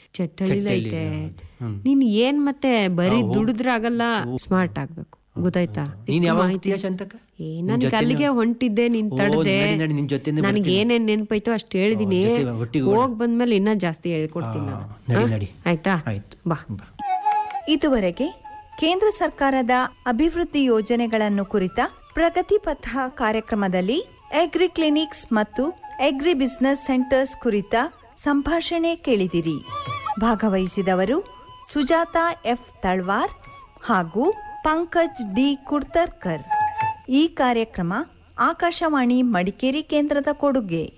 ಚಟ್ಟಳಿಲೈತೆ ಹ್ಮ್. ನೀನ್ ಏನ್ ಮತ್ತೆ ಬರೀ ದುಡಿದ್ರೆ ಆಗಲ್ಲ ಸ್ಮಾರ್ಟ್ ಆಗ್ಬೇಕು ಗೊತ್ತಾಯ್ತಾ ನೀನ್ ಸಿಕ್ಕ ಯಾವಾಗ ಮಾಹಿತಿ- ಹೋಗ್ತೀಯ ಶಾಂತಕ್ಕ? ಏ ನಿನ್ ನನಗೆ ಜೊತೆನೇ- ಅಲ್ಲಿಗೆ ಹೊಂಟಿದ್ದೆ ನೀನ್ ಓ, ತಡದೆ ನಡಿ, ನಡಿ, ನಿನ್ ಜೊತೆನೇ ನನಗೆ ಬರ್ತೀನಿ. ಏನೇನ್ ನೆನ್ಪೈತೋ ಅಷ್ಟು ಹೇಳಿದೀನಿ ಓ, ಜೊತೆ ಒಟ್ಟಿಗೆ ಹೋಗ್ ಬಂದ್ಮೇಲೆ ಇನ್ನ ಜಾಸ್ತಿ ಹೇಳ್ಕೊಡ್ತೀನಿ ನಾನು ನಡಿ ಹಾ? ನಡಿ ಆಯ್ತಾ ಆಯ್ತು ಬಾ ಬಾ ಇದುವರೆಗೆ ಕೇಂದ್ರ ಸರ್ಕಾರದ ಅಭಿವೃದ್ಧಿ ಯೋಜನೆಗಳನ್ನು ಕುರಿತ ಪ್ರಗತಿ ಪಥ ಕಾರ್ಯಕ್ರಮದಲ್ಲಿ ಅಗ್ರಿ ಕ್ಲಿನಿಕ್ಸ್ ಮತ್ತು ಅಗ್ರಿ ಬಿಸಿನೆಸ್ ಸೆಂಟರ್ಸ್ ಕುರಿತ ಸಂಭಾಷಣೆ ಕೇಳಿದಿರಿ ಭಾಗವಹಿಸಿದವರು ಸುಜಾತ ಎಫ್ ತಳ್ವಾರ್ ಹಾಗೂ ಪಂಕಜ್ ಡಿ ಕುಡ್ತರ್ಕರ್ ಈ ಕಾರ್ಯಕ್ರಮ ಆಕಾಶವಾಣಿ ಮಡಿಕೇರಿ ಕೇಂದ್ರದ ಕೊಡುಗೆ